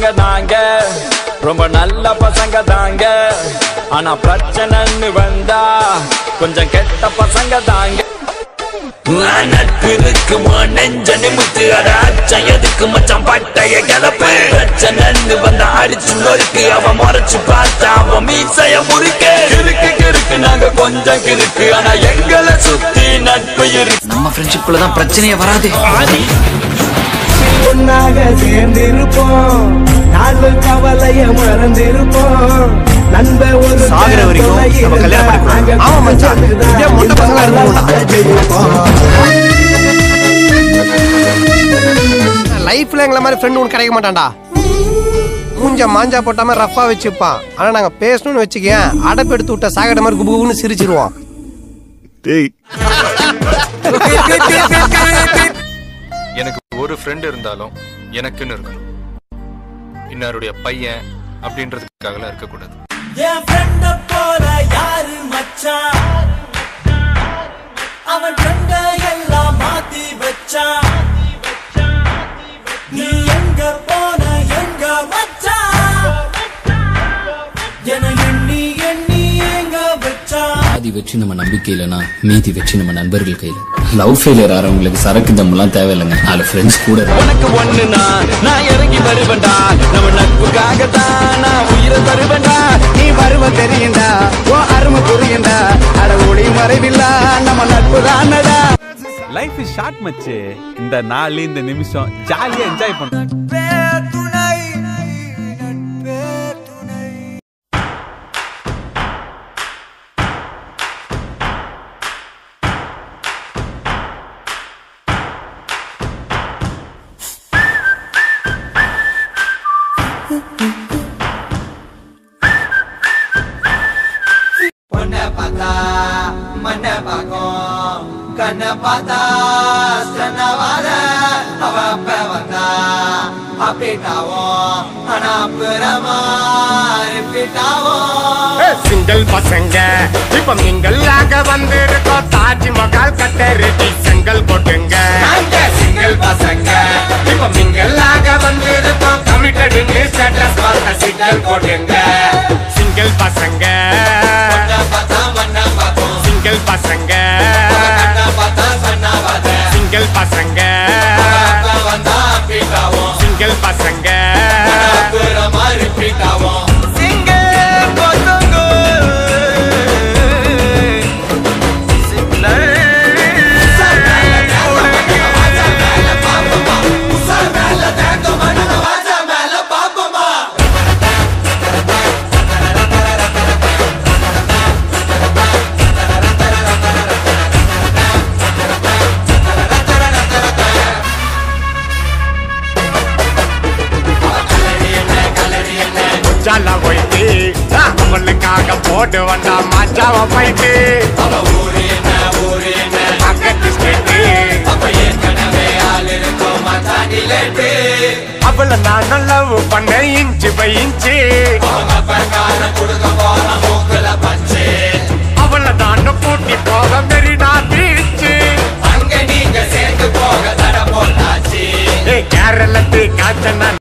பசங்க தாங்க ரொம்ப நல்ல பசங்க தாங்க ஆனா பிரச்சனைன்னு வந்தா கொஞ்சம் கெட்ட பசங்க தாங்க நட்பு இருக்கு நெஞ்ச நிமித்து அட அச்சம் எதுக்கு மச்சான் பட்டைய கிளப்பு பிரச்சனைன்னு வந்த அடிச்சு நொறுக்கு அவன் முறைச்சு பார்த்தா அவன் மீசைய முறுக்க கிறுக்கு கிறுக்கு நாங்க கொஞ்சம் கிறுக்கு ஆனா எங்களை சுத்தி நட்பு இருக்கு நம்ம ஃப்ரெண்ட்ஷிப்ல தான் பிரச்சனையே வராது ஒன்னாக சேர்ந்திருப்போம் நாலு கவலைய மறந்திருப்போம் நண்ப ஒரு சாகுற வரைக்கும் நம்ம கல்யாணம் பண்ணிக்கலாம். ஆமா மச்சான். இப்படியே மொட்டை பசங்களா இருக்கணும்டா. லைஃப்ல எங்களை மாதிரி ஃப்ரெண்ட் ஒன்று கிடைக்க மாட்டான்டா மூஞ்ச மாஞ்சா போட்டாம ரஃபா வச்சுப்பான் ஆனா நாங்க பேசணும்னு வச்சுக்கேன் அடப்பு எடுத்து விட்ட சாகட மாதிரி குபு குபுன்னு சிரிச்சிருவோம் எனக்கு ஒரு ஃப்ரெண்ட் இருந்தாலும் எனக்குன்னு இருக்கணும் இன்னாருடைய பையன் அப்படின்றதுக்காகலாம் இருக்கக்கூடாது என் ஃப்ரெண்ட போல யாரு மச்சான் அவன் ஃப்ரெண்ட எல்லாம் மாத்தி வச்சான் நீ எங்க போன எங்க மச்சான் என எண்ணி எண்ணி எங்க வச்சான் பாதி வெற்றி நம்ம நம்பிக்கை இல்லைன்னா மீதி வெற்றி நம்ம நண்பர்கள் கையில லவ் ஃபெயிலியர் ஆறவங்களுக்கு சரக்கு தம்மெல்லாம் தேவையில்லைங்க நாலு ஃப்ரெண்ட்ஸ் கூட இருக்கணும். உனக்கு ஒண்ணுனா நான் இறங்கி வருவேன்டா நம்ம நட்புக்காக தான் நான் உயிரை தருவேன்டா நீ வருவ தெரியுண்டா ஓ அருமை புரியுண்டா அட ஒளி மறைவில்லா நம்ம நட்பு தானடா லைஃப் இஸ் ஷார்ட் மச்சு இந்த நாள் இந்த நிமிஷம் ஜாலியா என்ஜாய் பண்ணு பொண்ண பார்த்தா மண்ண பார்க்கும் கண்ண பார்த்தா ஸ்டன்னவாத அவ அப்ப வந்தா அப்பிட்டாவும் ஆனா அப்புறமா ரிப்பீட்டாவும் சிங்கிள் பசங்க இப்ப மிங்கல்லாக வந்திருக்கோம் தாஜ்மஹால் கட்ட ரெடி செங்கல் போட்டுங்க நாங்க சிங்கிள் பசங்க இப்ப மிங்கல்லாக வந்திருக்கோம் கமிட்டடுன்னு ஸ்டேட்டஸ் பார்த்த சிங்கல் போட்டுங்க சிங்கிள் பசங்க பொண்ண பார்த்தா மண்ண பார்க்கும் சிங்கிள் பசங்க கண்ண பார்த்தா சன்னவாத சிங்கிள் பசங்க அப்ப வந்தா அப்பிட்டாவும் சிங்கிள் பசங்க அப்புறமா ரிப்பீட்டாவும் ஜால போயிட்டு அவளுக்காக போட்டு வந்தா மாச்சாவ போயிட்டு அவ ஊரு என்ன ஊரு என்ன பக்கத்து ஸ்டேட்டு அப்ப ஏற்கனவே ஆள் இருக்கும் மத்தாண்டிலேட்டு அவளை நான் லவ் பண்ண இன்ச்சு பை இன்ச்சு அவங்க பங்காரம் கொடுக்க போற மூக்குல பஞ்சு அவளை தான் கூட்டி போக மெரினா பீச்சு அங்க நீங்க சேர்ந்து போக தட போட்டாச்சு ஏ கேரளத்து காய்ச்சனா